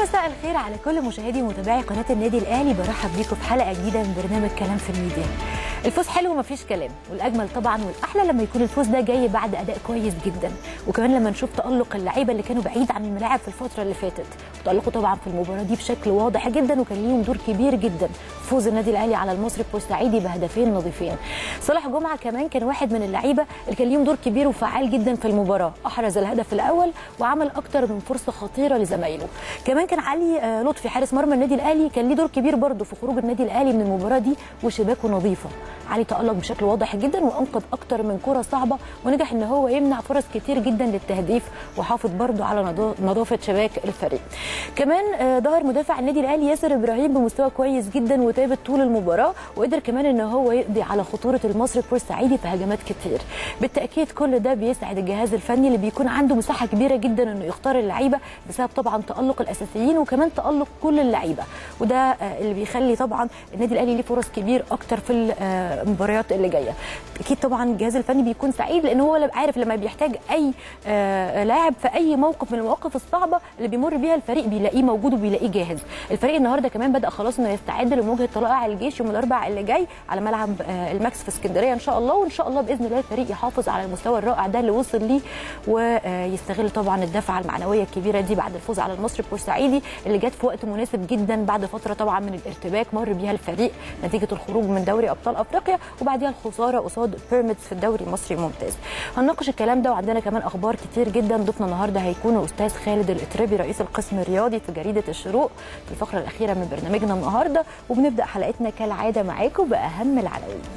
يا مساء الخير على كل مشاهدي ومتابعي قناه النادي الاهلي برحب بيكم في حلقه جديده من برنامج كلام في الميديا الفوز حلو ومفيش كلام والاجمل طبعا والاحلى لما يكون الفوز ده جاي بعد اداء كويس جدا وكمان لما نشوف تالق اللعيبه اللي كانوا بعيد عن الملاعب في الفتره اللي فاتت وتالقوا طبعا في المباراه دي بشكل واضح جدا وكان ليهم دور كبير جدا فوز النادي الاهلي على المصري البورسعيدي بهدفين نظيفين صالح جمعه كمان كان واحد من اللعيبه اللي كان ليهم دور كبير وفعال جدا في المباراه احرز الهدف الاول وعمل اكتر من فرصه خطيره لزمايله كمان كان علي لطفي حارس مرمى النادي الاهلي كان ليه دور كبير برده في خروج النادي الاهلي من المباراه دي وشباكه نظيفه علي تالق بشكل واضح جدا وانقذ اكتر من كره صعبه ونجح ان هو يمنع فرص كتير جدا للتهديف وحافظ برده على نظافه شباك الفريق كمان ظهر مدافع النادي الاهلي ياسر ابراهيم بمستوى كويس جدا وثابت طول المباراه وقدر كمان ان هو يقضي على خطوره المصري البورسعيدي في هجمات كتير بالتاكيد كل ده بيسعد الجهاز الفني اللي بيكون عنده مساحه كبيره جدا انه يختار اللعيبه بسبب طبعا تالق الاساسيين وكمان تالق كل اللعيبه وده اللي بيخلي طبعا النادي الاهلي ليه فرص كبير اكتر في المباريات اللي جايه اكيد طبعا الجهاز الفني بيكون سعيد لان هو عارف لما بيحتاج اي لاعب في اي موقف من المواقف الصعبه اللي بيمر بيها الفريق بيلاقيه موجود وبيلاقيه جاهز الفريق النهارده كمان بدا خلاص انه يستعد لمواجهه طلائع الجيش يوم الاربعاء اللي جاي على ملعب الماكس في اسكندريه ان شاء الله وان شاء الله باذن الله الفريق يحافظ على المستوى الرائع ده اللي وصل ليه ويستغل طبعا الدفعه المعنويه الكبيره دي بعد الفوز على المصري البورسعيدي اللي جت في وقت مناسب جدا بعد فتره طبعا من الارتباك مر بيها الفريق نتيجه الخروج من دوري ابطال افريقيا وبعديها الخساره قصاد بيراميدز في الدوري المصري الممتاز هنناقش الكلام ده وعندنا كمان اخبار كتير جدا ضيفنا النهارده هيكون الاستاذ خالد الاتربي رئيس القسم الرياضي في جريده الشروق في الفقره الاخيره من برنامجنا النهارده وبنبدا حلقتنا كالعاده معاكم باهم العناوين